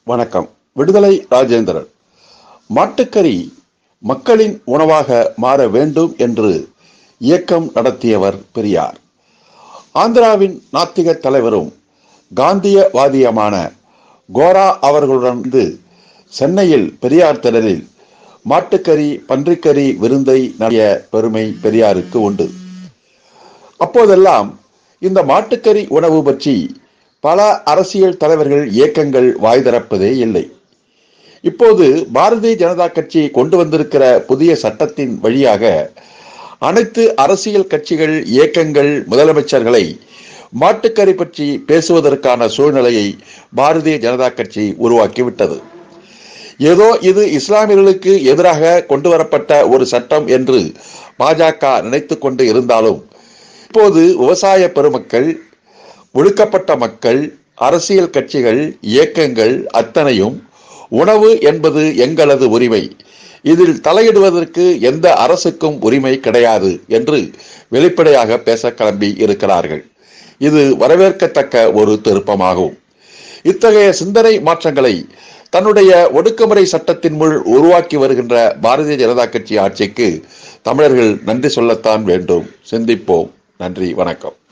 வணக்கம் விடுதலை ராஜேந்திரன் மாட்டுக்கறி மக்களின் உணவாக மாற வேண்டும் என்று இயக்கம் நடத்தியவர் பெரியார் ஆந்திராவின் நாத்திக தலைவரும் காந்தியவாதியமான கோரா அவர்களுடன் இருந்து சென்னையில் பெரியார் திடலில் மாட்டுக்கறி பன்றிக்கறி விருந்தை நடத்திய பெருமை பெரியாருக்கு உண்டு அப்போதெல்லாம் இந்த மாட்டுக்கறி உணவு பற்றி பல அரசியல் தலைவர்கள் இயக்கங்கள் வாய் திறப்பதே இல்லை இப்போது பாரதிய ஜனதா கட்சி கொண்டு வந்திருக்கிற புதிய சட்டத்தின் வழியாக அனைத்து அரசியல் கட்சிகள் இயக்கங்கள் முதலமைச்சர்களை மாட்டுக்கறி பற்றி பேசுவதற்கான சூழ்நிலையை பாரதிய ஜனதா கட்சி உருவாக்கிவிட்டது ஏதோ இது இஸ்லாமியர்களுக்கு எதிராக கொண்டு வரப்பட்ட ஒரு சட்டம் என்று பாஜக நினைத்து கொண்டு இருந்தாலும் இப்போது விவசாய பெருமக்கள் ஒடுக்கப்பட்ட மக்கள் அரசியல் கட்சிகள் இயக்கங்கள் அத்தனையும் உணவு என்பது எங்களது உரிமை இதில் தலையிடுவதற்கு எந்த அரசுக்கும் உரிமை கிடையாது என்று வெளிப்படையாக பேச கிளம்பி இருக்கிறார்கள் இது வரவேற்கத்தக்க ஒரு திருப்பமாகும் இத்தகைய சிந்தனை மாற்றங்களை தன்னுடைய ஒடுக்குமுறை சட்டத்தின் முள் உருவாக்கி வருகின்ற பாரதிய ஜனதா கட்சி ஆட்சிக்கு தமிழர்கள் நன்றி சொல்லத்தான் வேண்டும் சிந்திப்போம் நன்றி வணக்கம்